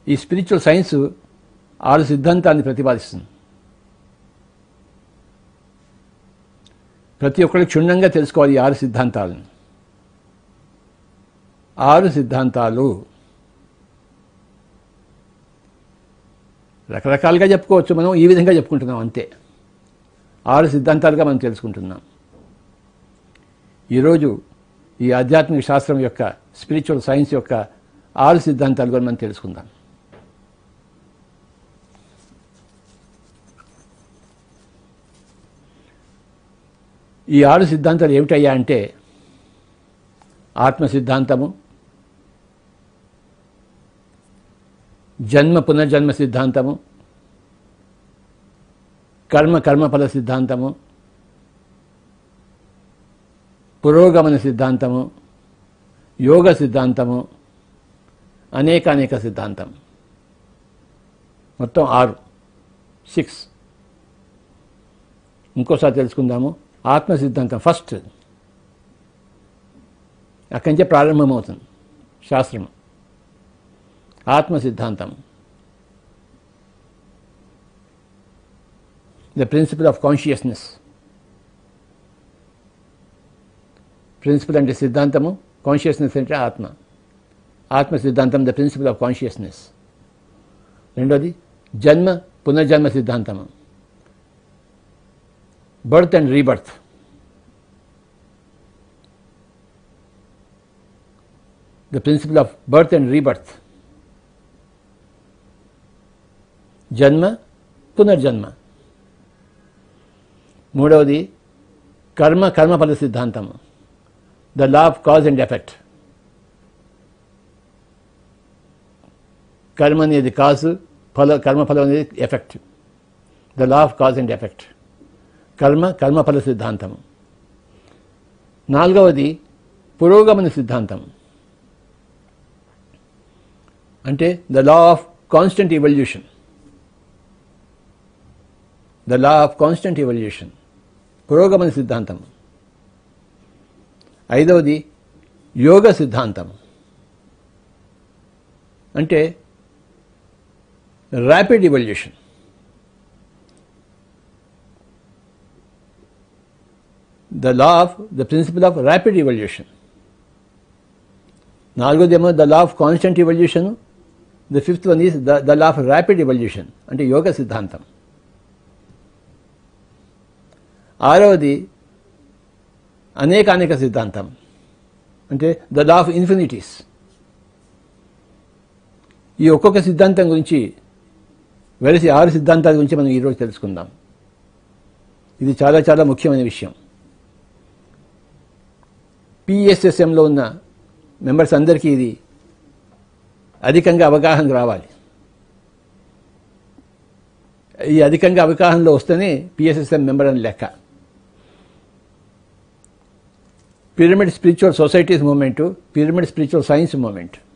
ఈ spiritual science ఆరు సిద్ధాంతాన్ని ప్రతిపాదిస్తుంది ప్రతి ఒక్కరు క్షుణ్ణంగా తెలుసుకోవాలి ఈ ఆరు సిద్ధాంతాలను ఆరు సిద్ధాంతాలు రకరకాలుగా చెప్పుకోవచ్చు మనం ఈ విధంగా చెప్పుకుంటున్నాం అంతే ఆరు సిద్ధాంతాలుగా మనం తెలుసుకుంటున్నాం ఈరోజు ఈ ఆధ్యాత్మిక శాస్త్రం యొక్క స్పిరిచువల్ సైన్స్ యొక్క ఆరు సిద్ధాంతాలు కూడా మనం తెలుసుకుందాం ఈ ఆరు సిద్ధాంతాలు ఏమిటయ్యా అంటే ఆత్మ సిద్ధాంతము జన్మ పునర్జన్మ సిద్ధాంతము కర్మ కర్మఫల సిద్ధాంతము పురోగమన సిద్ధాంతము యోగ సిద్ధాంతము అనేక అనేక సిద్ధాంతం మొత్తం ఆరు సిక్స్ ఇంకోసారి తెలుసుకుందాము ఆత్మ సిద్ధాంతం ఫస్ట్ అక్కడి నుంచే ప్రారంభమవుతుంది శాస్త్రం ఆత్మ సిద్ధాంతం the principle of consciousness principle అంటే సిద్ధాంతము కాన్షియస్నెస్ అంటే ఆత్మ ఆత్మ సిద్ధాంతం ద ప్రిన్సిపల్ ఆఫ్ కాన్షియస్నెస్ రెండోది జన్మ పునర్జన్మ సిద్ధాంతము birth and rebirth the principle of birth and rebirth జన్మ పునర్జన్మ మూడవది కర్మ కర్మఫల సిద్ధాంతము the law of cause and effect కర్మ అనేది కాజు ఫల కర్మఫలం అనేది effect the law of cause and effect కర్మ కర్మఫల సిద్ధాంతం నాలుగవది పురోగమన సిద్ధాంతం అంటే the law of constant evolution the law of constant evolution పురోగమన సిద్ధాంతం ఐదవది యోగ సిద్ధాంతం అంటే rapid evolution the law of the principle of rapid evolution నాలుగోదేమో the law of constant evolution the fifth one is the the law of rapid evolution అంటే యోగ సిద్ధాంతం ఆరవది అనేకానేక సిద్ధాంతం అంటే ద లా ఆఫ్ ఇన్ఫినిటీస్ ఈ ఒక్కొక్క సిద్ధాంతం గురించి వెలిసి ఆరు సిద్ధాంతాల గురించి మనం ఈరోజు తెలుసుకుందాం ఇది చాలా చాలా ముఖ్యమైన విషయం పిఎస్ఎస్ఎంలో ఉన్న మెంబర్స్ అందరికీ ఇది అధికంగా అవగాహన రావాలి ఈ అధికంగా అవగాహనలో వస్తేనే పిఎస్ఎస్ఎం మెంబర్ అని లెక్క pyramid spiritual societies movement pyramid spiritual science moment